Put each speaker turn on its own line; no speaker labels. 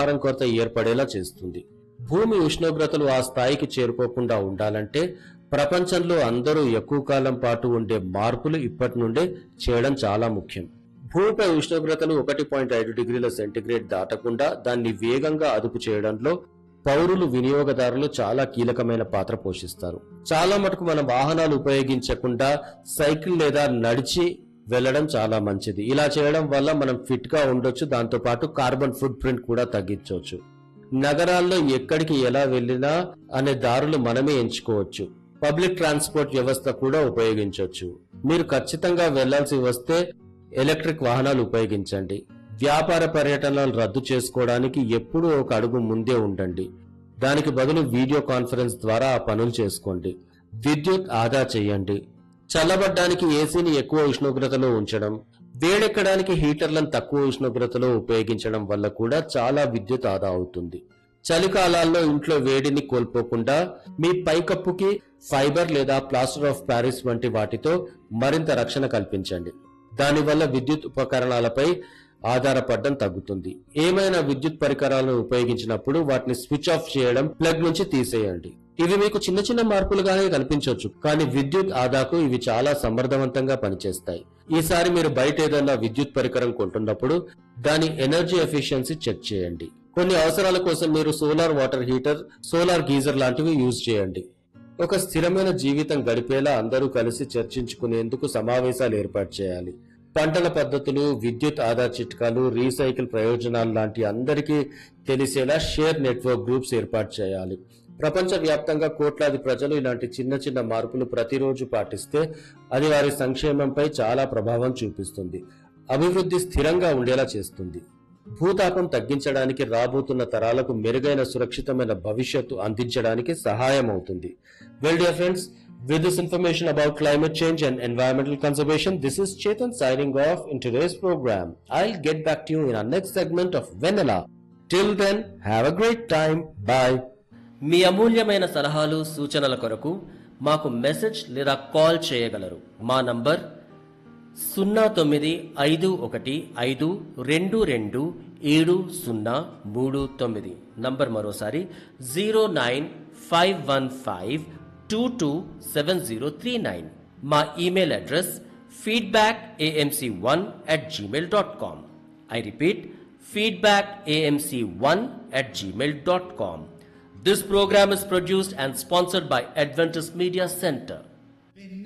ఆహారం కొరత ఏర్పడేలా చేస్తుంది భూమి ఉష్ణోగ్రతలు ఆ స్థాయికి చేరుకోకుండా ఉండాలంటే ప్రపంచంలో అందరూ ఎక్కువ కాలం పాటు ఉండే మార్పులు ఇప్పటి నుండే చేయడం చాలా ముఖ్యం భూమిపై ఉష్ణోగ్రతలు ఒకటి పాయింట్ ఐదు డిగ్రీల సెంటీగ్రేడ్ దాటకుండా దాన్ని వేగంగా అదుపు చేయడంలో పౌరులు వినియోగదారులు చాలా కీలకమైన పాత్ర పోషిస్తారు చాలా మటుకు మనం వాహనాలు ఉపయోగించకుండా సైకిల్ లేదా నడిచి వెళ్ళడం చాలా మంచిది ఇలా చేయడం వల్ల మనం ఫిట్ గా ఉండొచ్చు దాంతో పాటు కార్బన్ ఫుట్ ప్రింట్ కూడా తగ్గించవచ్చు నగరాల్లో ఎక్కడికి ఎలా వెళ్ళినా అనే దారులు మనమే ఎంచుకోవచ్చు పబ్లిక్ ట్రాన్స్పోర్ట్ వ్యవస్థ కూడా ఉపయోగించవచ్చు మీరు ఖచ్చితంగా వెళ్లాల్సి వస్తే ఎలక్ట్రిక్ వాహనాలు ఉపయోగించండి వ్యాపార పర్యటనలు రద్దు చేసుకోవడానికి ఎప్పుడూ ఒక అడుగు ముందే ఉండండి దానికి బదులు వీడియో కాన్ఫరెన్స్ ద్వారా ఆ పనులు చేసుకోండి విద్యుత్ ఆదా చేయండి చల్లబడ్డానికి ఏసీని ఎక్కువ ఉష్ణోగ్రతలో ఉంచడం వేడెక్కడానికి హీటర్లను తక్కువ ఉష్ణోగ్రతలో ఉపయోగించడం వల్ల కూడా చాలా విద్యుత్ ఆదా అవుతుంది చలికాలాల్లో ఇంట్లో వేడిని కోల్పోకుండా మీ పైకప్పుకి ఫైబర్ లేదా ప్లాస్టర్ ఆఫ్ ప్యారిస్ వంటి వాటితో మరింత రక్షణ కల్పించండి దానివల్ల విద్యుత్ ఉపకరణాలపై ఆధారపడడం తగ్గుతుంది ఏమైనా విద్యుత్ పరికరాలను ఉపయోగించినప్పుడు వాటిని స్విచ్ ఆఫ్ చేయడం ప్లగ్ నుంచి తీసేయండి ఇవి మీకు చిన్న చిన్న మార్పులుగానే కనిపించవచ్చు కానీ విద్యుత్ ఆదాకు ఇవి చాలా సమర్థవంతంగా పనిచేస్తాయి ఈసారి మీరు బయట ఏదైనా విద్యుత్ పరికరం కొంటున్నప్పుడు దాని ఎనర్జీ ఎఫిషియన్సీ చెక్ చేయండి కొన్ని అవసరాల కోసం మీరు solar water heater solar geyser లాంటివి యూజ్ చేయండి ఒక స్థిరమైన జీవితం గడిపేలా అందరూ కలిసి చర్చించుకునేందుకు సమావేశాలు ఏర్పాటు చేయాలి పంటల పద్ధతులు విద్యుత్ ఆదా చిట్కాలు రీసైకిల్ ప్రయోజనాలు లాంటి అందరికీ తెలిసేలా షేర్ నెట్వర్క్ గ్రూప్స్ ఏర్పాటు చేయాలి ప్రపంచ వ్యాప్తంగా కోట్లాది ప్రజలు ఇలాంటి చిన్న చిన్న మార్పులు ప్రతిరోజు పాటిస్తే అది వారి సంక్షేమంపై చాలా ప్రభావం చూపిస్తుంది అభివృద్ధి స్థిరంగా ఉండేలా చేస్తుంది భూతాపం తగ్గించడానికి రాబోతున్న తరాలకు మెరుగైన సురక్షితమైన భవిష్యత్తు అందించడానికి సహాయం అవుతుంది well dear friends with this information about climate change and environmental conservation this is chetan signing off in today's program i'll get back to you in our next segment of vanilla till then have a great time bye
మీ అమూల్యమైన సలహాలు సూచనల కొరకు మాకు message లేదా call చేయగలరు మా number సున్నా తొమ్మిది ఐదు ఒకటి ఐదు రెండు రెండు ఏడు సున్నా మూడు తొమ్మిది నంబర్ మరోసారి zero nine five one five two two seven zero three nine మా email address feedback AMC one at Gmail dot com I repeat feedback amc1 at gmail.com. This program is produced and sponsored by Adventist Media Center.